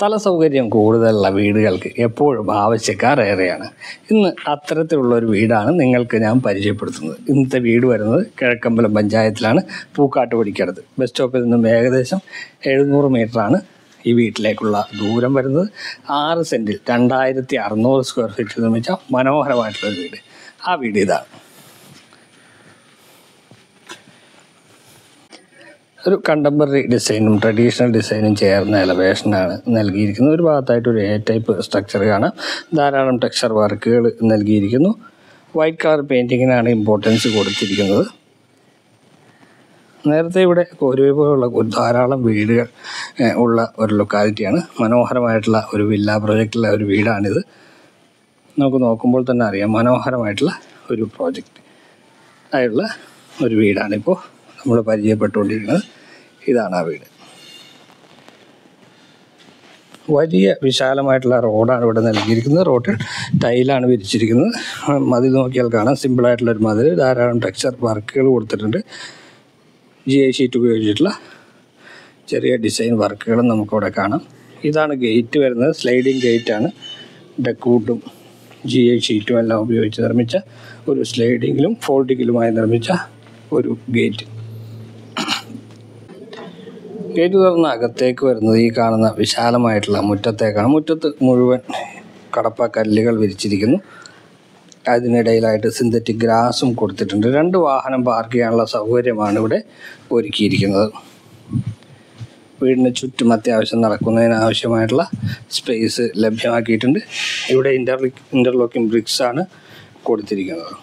സ്ഥല സൗകര്യം കൂടുതലുള്ള വീടുകൾക്ക് എപ്പോഴും ആവശ്യക്കാർ ഏറെയാണ് ഇന്ന് അത്തരത്തിലുള്ള ഒരു വീടാണ് നിങ്ങൾക്ക് ഞാൻ പരിചയപ്പെടുത്തുന്നത് ഇന്നത്തെ വീട് വരുന്നത് കിഴക്കമ്പലം പഞ്ചായത്തിലാണ് പൂക്കാട്ടുപടിക്കടുത്ത് ബസ് സ്റ്റോപ്പിൽ നിന്നും ഏകദേശം എഴുന്നൂറ് മീറ്ററാണ് ഈ വീട്ടിലേക്കുള്ള ദൂരം വരുന്നത് ആറ് സെൻറ്റിൽ രണ്ടായിരത്തി അറുന്നൂറ് സ്ക്വയർ ഫീറ്റിൽ നിർമ്മിച്ച മനോഹരമായിട്ടുള്ള വീട് ആ വീട് ഇതാണ് ഒരു കണ്ടംപററി ഡിസൈനും ട്രഡീഷണൽ ഡിസൈനും ചേർന്ന എലവേഷനാണ് നൽകിയിരിക്കുന്നത് ഒരു ഭാഗത്തായിട്ട് ഒരു എ ടൈപ്പ് സ്ട്രക്ചർ കാണാം ധാരാളം ടെക്സ്ചർ വർക്കുകൾ നൽകിയിരിക്കുന്നു വൈറ്റ് കളർ പെയിൻറ്റിങ്ങിനാണ് ഇമ്പോർട്ടൻസ് കൊടുത്തിരിക്കുന്നത് നേരത്തെ ഇവിടെ കോരുവയ്പുകളുള്ള ഒരു ധാരാളം വീടുകൾ ഏഹ്, ഉള്ള ഒരു ലൊക്കാലിറ്റിയാണ് മനോഹരമായിട്ടുള്ള ഒരു വില്ല പ്രൊജക്റ്റിലെ ഒരു വീടാണിത് നമുക്ക് നോക്കുമ്പോൾ തന്നെ അറിയാം മനോഹരമായിട്ടുള്ള ഒരു പ്രോജക്റ്റ് ആയുള്ള ഒരു വീടാണിപ്പോൾ നമ്മൾ പരിചയപ്പെട്ടുകൊണ്ടിരിക്കുന്നത് ഇതാണ് ആ വീട് വലിയ വിശാലമായിട്ടുള്ള റോഡാണ് ഇവിടെ നൽകിയിരിക്കുന്നത് റോഡിൽ ടൈലാണ് വിരിച്ചിരിക്കുന്നത് മതിൽ നോക്കിയാൽ കാണാം സിമ്പിളായിട്ടുള്ള ഒരു മതിൽ ധാരാളം ടെക്സ്ചർ വർക്കുകൾ കൊടുത്തിട്ടുണ്ട് ജി ഐ ഷീറ്റ് ഉപയോഗിച്ചിട്ടുള്ള ചെറിയ ഡിസൈൻ വർക്കുകളും നമുക്കിവിടെ കാണാം ഇതാണ് ഗേറ്റ് വരുന്നത് സ്ലൈഡിങ് ഗേറ്റാണ് ഡെക്കൂട്ടും ജി ഐ ഷീറ്റും എല്ലാം ഉപയോഗിച്ച് നിർമ്മിച്ച ഒരു സ്ലൈഡിങ്ങിലും ഫോൾഡിങ്ങിലുമായി നിർമ്മിച്ച ഒരു ഗേറ്റ് ഗേറ്റ് തുറന്ന് അകത്തേക്ക് വരുന്നത് ഈ കാണുന്ന വിശാലമായിട്ടുള്ള മുറ്റത്തേക്കാണ് മുറ്റത്ത് മുഴുവൻ കടപ്പ കല്ലുകൾ വിരിച്ചിരിക്കുന്നു അതിനിടയിലായിട്ട് സിന്തറ്റിക് ഗ്രാസും കൊടുത്തിട്ടുണ്ട് രണ്ട് വാഹനം പാർക്ക് ചെയ്യാനുള്ള സൗകര്യമാണ് ഇവിടെ ഒരുക്കിയിരിക്കുന്നത് വീടിന് ചുറ്റും അത്യാവശ്യം നടക്കുന്നതിന് ആവശ്യമായിട്ടുള്ള സ്പേസ് ലഭ്യമാക്കിയിട്ടുണ്ട് ഇവിടെ ഇൻ്റർലി ഇൻ്റർലോക്കിംഗ് ബ്രിക്സ് ആണ് കൊടുത്തിരിക്കുന്നത്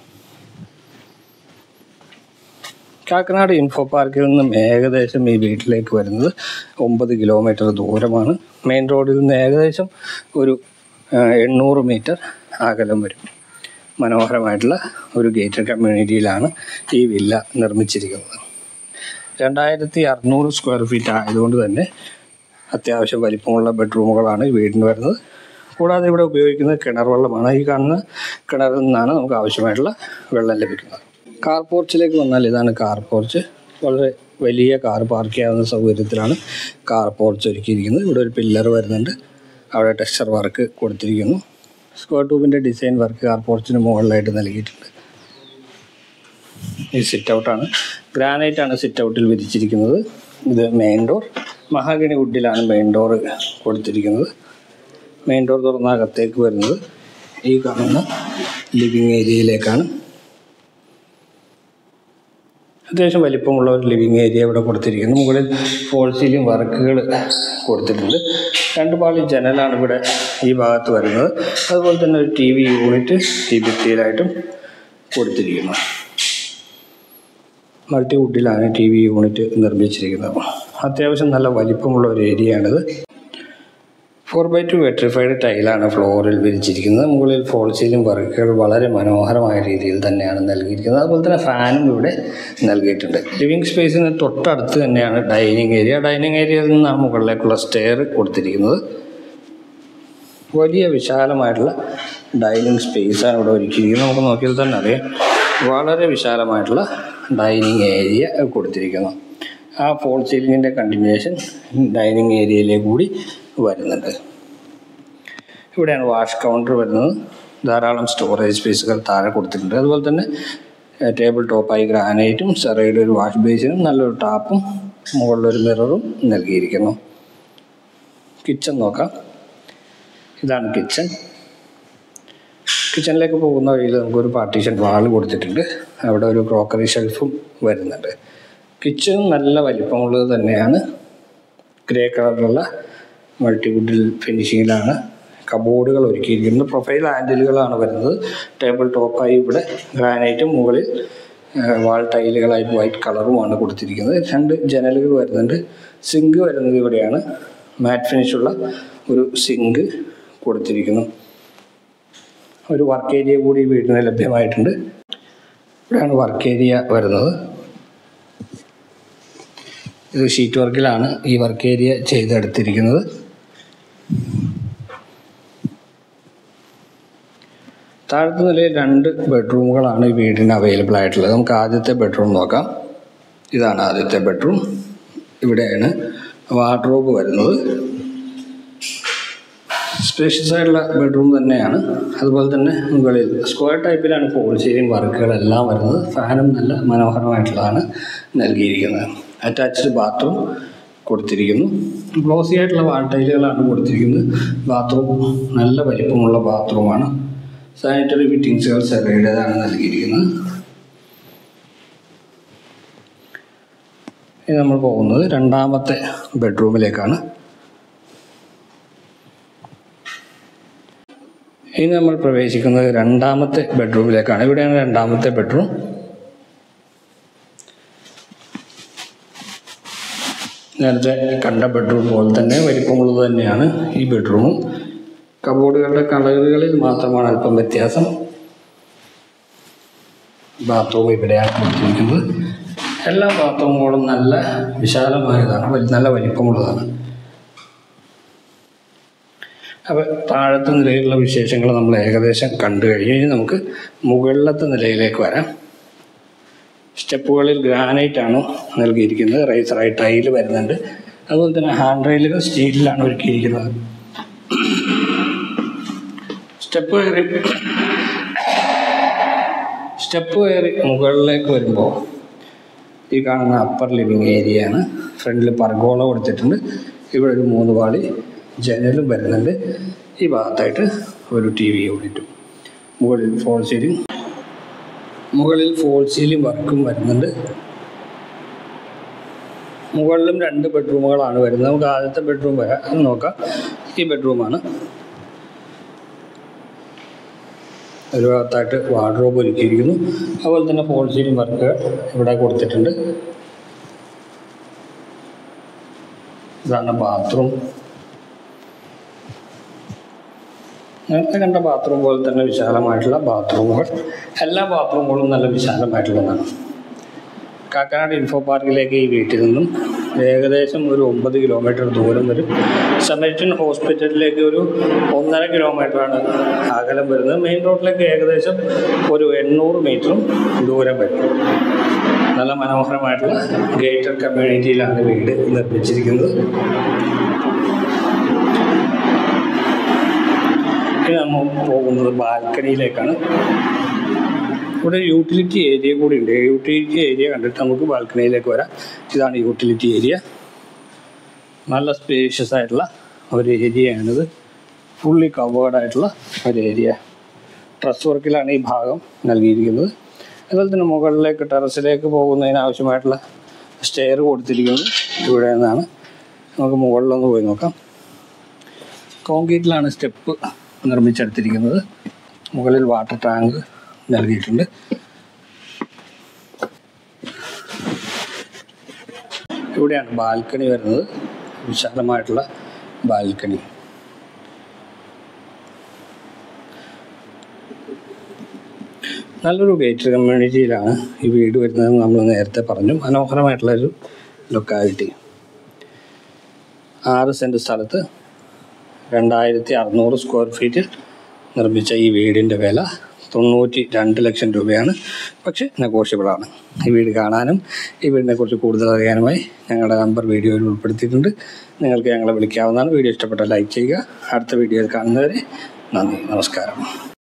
കാക്കനാട് ഇൻഫോ പാർക്കിൽ നിന്നും ഏകദേശം ഈ വീട്ടിലേക്ക് വരുന്നത് ഒമ്പത് കിലോമീറ്റർ ദൂരമാണ് മെയിൻ റോഡിൽ നിന്ന് ഏകദേശം ഒരു ആ, എണ്ണൂറ് മീറ്റർ അകലം വരും മനോഹരമായിട്ടുള്ള ഒരു ഗേറ്റഡ് കമ്മ്യൂണിറ്റിയിലാണ് ഈ വില്ല നിർമ്മിച്ചിരിക്കുന്നത് രണ്ടായിരത്തി അറുന്നൂറ് സ്ക്വയർ ഫീറ്റ് ആയതുകൊണ്ട് തന്നെ അത്യാവശ്യം വലിപ്പമുള്ള ബെഡ്റൂമുകളാണ് ഈ വീടിന് വരുന്നത് കൂടാതെ ഇവിടെ ഉപയോഗിക്കുന്നത് കിണർ വെള്ളമാണ് ഈ കാണുന്ന കിണറിൽ നിന്നാണ് നമുക്ക് ആവശ്യമായിട്ടുള്ള വെള്ളം ലഭിക്കുന്നത് കാർ പോർച്ചിലേക്ക് വന്നാൽ ഇതാണ് കാർ പോർച്ച് വളരെ വലിയ കാർ പാർക്ക് ചെയ്യാവുന്ന സൗകര്യത്തിലാണ് കാർ പോർച്ച് ഒരുക്കിയിരിക്കുന്നത് ഇവിടെ ഒരു പില്ലർ വരുന്നുണ്ട് അവിടെ ടെക്സ്ചർ വർക്ക് കൊടുത്തിരിക്കുന്നു സ്ക്വയർ ട്യൂബിൻ്റെ ഡിസൈൻ വർക്ക് കാർ പോർച്ചിന് മുകളിലായിട്ട് നൽകിയിട്ടുണ്ട് ഈ സിറ്റ് ഔട്ടാണ് ഗ്രാനൈറ്റ് ആണ് സിറ്റ് ഔട്ടിൽ വിരിച്ചിരിക്കുന്നത് ഇത് മെയിൻ ഡോർ മഹാഗണി വുഡിലാണ് മെയിൻ ഡോർ കൊടുത്തിരിക്കുന്നത് മെയിൻ ഡോർ തുറന്ന അകത്തേക്ക് വരുന്നത് ഈ കാണുന്ന ലിവിങ് ഏരിയയിലേക്കാണ് അത്യാവശ്യം വലിപ്പമുള്ള ഒരു ലിവിങ് ഏരിയ ഇവിടെ കൊടുത്തിരിക്കുന്നു മുകളിൽ ഫോൾ സീലിംഗ് വർക്കുകൾ കൊടുത്തിട്ടുണ്ട് രണ്ട് പാളി ജനലാണ് ഇവിടെ ഈ ഭാഗത്ത് വരുന്നത് അതുപോലെ തന്നെ ഒരു ടി വി യൂണിറ്റ് ഈ ഭിത്തിയിലായിട്ടും കൊടുത്തിരിക്കുന്നു മൾട്ടി വുഡിലാണ് ടി വി യൂണിറ്റ് നിർമ്മിച്ചിരിക്കുന്നത് അത്യാവശ്യം നല്ല വലിപ്പമുള്ള ഒരു ഏരിയയാണിത് ഫോർ ബൈ ടു വെട്രിഫൈഡ് ടൈലാണ് ഫ്ലോറിൽ വിരിച്ചിരിക്കുന്നത് മുകളിൽ ഫോൾ സീലിംഗ് വർക്കുകൾ വളരെ മനോഹരമായ രീതിയിൽ തന്നെയാണ് നൽകിയിരിക്കുന്നത് അതുപോലെ തന്നെ ഫാനും ഇവിടെ നൽകിയിട്ടുണ്ട് ലിവിങ് സ്പേസിന് തൊട്ടടുത്ത് തന്നെയാണ് ഡൈനിങ് ഏരിയ ഡൈനിങ് ഏരിയയിൽ നിന്നാണ് മുകളിലേക്കുള്ള സ്റ്റെയർ കൊടുത്തിരിക്കുന്നത് വലിയ വിശാലമായിട്ടുള്ള ഡൈനിങ് സ്പേസാണ് ഇവിടെ ഒരുക്കിയിരിക്കുന്നത് നമുക്ക് നോക്കിയാൽ തന്നെ അറിയാം വളരെ വിശാലമായിട്ടുള്ള ഡൈനിങ് ഏരിയ കൊടുത്തിരിക്കുന്നു ആ ഫോൾ സീലിങ്ങിൻ്റെ കണ്ടിന്യൂഷൻ ഡൈനിങ് ഏരിയയിലേക്ക് കൂടി വരുന്നുണ്ട് ഇവിടെയാണ് വാഷ് കൗണ്ടർ വരുന്നത് ധാരാളം സ്റ്റോറേജ് സ്പേസുകൾ താഴെ കൊടുത്തിട്ടുണ്ട് അതുപോലെ തന്നെ ടേബിൾ ടോപ്പായി ഗ്രാനൈറ്റും സെറയുടെ ഒരു വാഷ് ബേസിനും നല്ലൊരു ടാപ്പും മുകളിലൊരു മിററും നൽകിയിരിക്കുന്നു കിച്ചൺ നോക്കാം ഇതാണ് കിച്ചൺ കിച്ചണിലേക്ക് പോകുന്ന വഴിയിൽ നമുക്കൊരു പാർട്ടീഷൻ വാൾ കൊടുത്തിട്ടുണ്ട് അവിടെ ഒരു ക്രോക്കറി ഷെൽഫും വരുന്നുണ്ട് കിച്ചൺ നല്ല വലിപ്പമുള്ളത് തന്നെയാണ് ഗ്രേ കളറിലുള്ള മൾട്ടിവുഡിൽ ഫിനിഷിങ്ങിലാണ് കബോർഡുകൾ ഒരുക്കിയിരിക്കുന്നത് പ്രൊഫൈൽ ഹാൻഡിലുകളാണ് വരുന്നത് ടേബിൾ ടോപ്പായി ഇവിടെ ഗ്രാനൈറ്റും മുകളിൽ വാൾ ടൈലുകളായി വൈറ്റ് കളറുമാണ് കൊടുത്തിരിക്കുന്നത് രണ്ട് ജനലുകൾ വരുന്നുണ്ട് സിങ്ക് വരുന്നത് ഇവിടെയാണ് മാറ്റ് ഫിനിഷുള്ള ഒരു സിങ്ക് കൊടുത്തിരിക്കുന്നു ഒരു വർക്ക് ഏരിയ കൂടി വീടിന് ലഭ്യമായിട്ടുണ്ട് ഇവിടെയാണ് വർക്ക് ഏരിയ വരുന്നത് ഇത് ഷീറ്റ് വർക്കിലാണ് ഈ വർക്ക് ഏരിയ ചെയ്തെടുത്തിരിക്കുന്നത് താഴത്തെ നിലയിൽ രണ്ട് ബെഡ്റൂമുകളാണ് ഈ വീടിന് അവൈലബിൾ ആയിട്ടുള്ളത് നമുക്ക് ആദ്യത്തെ ബെഡ്റൂം നോക്കാം ഇതാണ് ആദ്യത്തെ ബെഡ്റൂം ഇവിടെയാണ് വാർഡ്രോബ് വരുന്നത് സ്പേഷ്യസ് ആയിട്ടുള്ള ബെഡ്റൂം തന്നെയാണ് അതുപോലെ തന്നെ മുകളിൽ സ്ക്വയർ ടൈപ്പിലാണ് ഫോൾ സീലിംഗ് വർക്കുകളെല്ലാം വരുന്നത് ഫാനും നല്ല മനോഹരമായിട്ടുള്ളതാണ് നൽകിയിരിക്കുന്നത് അറ്റാച്ച്ഡ് ബാത്റൂം കൊടുത്തിരിക്കുന്നു ഗ്ലോസി ആയിട്ടുള്ള വാൾ ടൈലുകളാണ് കൊടുത്തിരിക്കുന്നത് ബാത്റൂം നല്ല വലിപ്പമുള്ള ബാത്റൂമാണ് സാനിറ്ററി ഫിറ്റിങ്സുകൾ സെവയുടേതാണ് നൽകിയിരിക്കുന്നത് ഇനി നമ്മൾ പോകുന്നത് രണ്ടാമത്തെ ബെഡ്റൂമിലേക്കാണ് ഇനി നമ്മൾ പ്രവേശിക്കുന്നത് രണ്ടാമത്തെ ബെഡ്റൂമിലേക്കാണ് ഇവിടെയാണ് രണ്ടാമത്തെ ബെഡ്റൂം നേരത്തെ കണ്ട ബെഡ്റൂം പോലെ തന്നെ വലിപ്പമുള്ളത് തന്നെയാണ് ഈ ബെഡ്റൂമും കബോർഡുകളുടെ കളറുകളിൽ മാത്രമാണ് അല്പം വ്യത്യാസം ബാത്റൂം ഇവിടെയാണ് കൊടുത്തിരിക്കുന്നത് എല്ലാ ബാത്റൂമുകളും നല്ല വിശാലമായതാണ് വലി- നല്ല വലിപ്പമുള്ളതാണ് അപ്പോൾ താഴത്തെ നിലയിലുള്ള വിശേഷങ്ങൾ നമ്മൾ ഏകദേശം കണ്ടു കഴിഞ്ഞ് ഇനി നമുക്ക് മുകളിലത്തെ നിലയിലേക്ക് വരാം സ്റ്റെപ്പുകളിൽ ഗ്രാനൈറ്റ് ആണ് നൽകിയിരിക്കുന്നത് റൈസറായി ടൈല് വരുന്നുണ്ട് അതുപോലെ തന്നെ ഹാൻഡ് റെയിലുകൾ സ്റ്റീലിലാണ് ഒരുക്കിയിരിക്കുന്നത് സ്റ്റെപ്പ് കയറി സ്റ്റെപ്പ് കയറി മുകളിലേക്ക് വരുമ്പോൾ ഈ കാണുന്ന അപ്പർ ലിവിങ് ഏരിയയാണ് ഫ്രണ്ടിൽ പർഗോള കൊടുത്തിട്ടുണ്ട് ഇവിടെ ഒരു മൂന്ന് പാളി ജനലും വരുന്നുണ്ട് ഈ ഭാഗത്തായിട്ട് ഒരു ടി വി യൂണിറ്റും മുകളിൽ ഫോൾ സീലിംഗ് മുകളിൽ ഫോൾ സീലിംഗ് വർക്കും വരുന്നുണ്ട് മുകളിലും രണ്ട് ബെഡ്റൂമുകളാണ് വരുന്നത് നമുക്ക് ആദ്യത്തെ ബെഡ്റൂം വരാം അത് നോക്കാം ഈ ബെഡ്റൂമാണ് ഒരു ഭാഗത്തായിട്ട് വാർഡ്രോബ് ഒരുക്കിയിരിക്കുന്നു അതുപോലെ തന്നെ ഫോൾ സീലിംഗ് വർക്ക് ഇവിടെ കൊടുത്തിട്ടുണ്ട് ഇതാണ് ബാത്റൂം നേരത്തെ കണ്ട ബാത്റൂം പോലെ തന്നെ വിശാലമായിട്ടുള്ള ബാത്റൂമുകൾ എല്ലാ ബാത്റൂമുകളും നല്ല വിശാലമായിട്ടുള്ളതാണ് കാക്കനാട് ഇൻഫോ പാർക്കിലേക്ക് ഈ വീട്ടിൽ നിന്നും ഏകദേശം ഒരു ഒമ്പത് കിലോമീറ്റർ ദൂരം വരും സമരിറ്റൻ ഹോസ്പിറ്റലിലേക്ക് ഒരു ഒന്നര കിലോമീറ്ററാണ് അകലം വരുന്നത് മെയിൻ റോഡിലേക്ക് ഏകദേശം ഒരു എണ്ണൂറ് മീറ്ററും ദൂരം വരും നല്ല മനോഹരമായിട്ടുള്ള ഗേറ്റഡ് കമ്മ്യൂണിറ്റിയിലാണ് വീട് നിർമ്മിച്ചിരിക്കുന്നത് ഇനി നമ്മൾ പോകുന്നത് ബാൽക്കണിയിലേക്കാണ് ഇവിടെ യൂട്ടിലിറ്റി ഏരിയ കൂടി ഉണ്ട് യൂട്ടിലിറ്റി ഏരിയ കണ്ടിട്ട് നമുക്ക് ബാൽക്കണിയിലേക്ക് വരാം ഇതാണ് യൂട്ടിലിറ്റി ഏരിയ നല്ല സ്പേഷ്യസ് ആയിട്ടുള്ള ഒരു ഏരിയയാണിത് ഫുള്ളി കവേർഡ് ആയിട്ടുള്ള ഒരു ഏരിയ ട്രസ് വർക്കിലാണ് ഈ ഭാഗം നൽകിയിരിക്കുന്നത് അതുപോലെ തന്നെ മുകളിലേക്ക് ടെറസിലേക്ക് പോകുന്നതിന് ആവശ്യമായിട്ടുള്ള സ്റ്റെയർ കൊടുത്തിരിക്കുന്നത് ഇവിടെ നിന്നാണ് നമുക്ക് മുകളിലൊന്ന് പോയി നോക്കാം കോൺക്രീറ്റിലാണ് സ്റ്റെപ്പ് നിർമ്മിച്ചെടുത്തിരിക്കുന്നത് മുകളിൽ വാട്ടർ ടാങ്ക് നൽകിയിട്ടുണ്ട് ഇവിടെയാണ് ബാൽക്കണി വരുന്നത് വിശാലമായിട്ടുള്ള ബാൽക്കണി നല്ലൊരു ഗേറ്റഡ് കമ്മ്യൂണിറ്റിയിലാണ് ഈ വീട് വരുന്നത് നമ്മൾ നേരത്തെ പറഞ്ഞു മനോഹരമായിട്ടുള്ളൊരു ലൊക്കാലിറ്റി ആറ് സെൻറ്റ് സ്ഥലത്ത് രണ്ടായിരത്തി അറുന്നൂറ് സ്ക്വയർ ഫീറ്റിൽ നിർമ്മിച്ച ഈ വീടിൻ്റെ വില തൊണ്ണൂറ്റി രണ്ട് ലക്ഷം രൂപയാണ് പക്ഷേ നെഗോഷ്യബിളാണ് ഈ വീട് കാണാനും ഈ വീടിനെക്കുറിച്ച് കൂടുതൽ അറിയാനുമായി ഞങ്ങളുടെ നമ്പർ വീഡിയോയിൽ ഉൾപ്പെടുത്തിയിട്ടുണ്ട് നിങ്ങൾക്ക് ഞങ്ങളെ വിളിക്കാവുന്നതാണ് വീഡിയോ ഇഷ്ടപ്പെട്ടാൽ ലൈക്ക് ചെയ്യുക അടുത്ത വീഡിയോയിൽ കാണുന്നവരെ നന്ദി നമസ്കാരം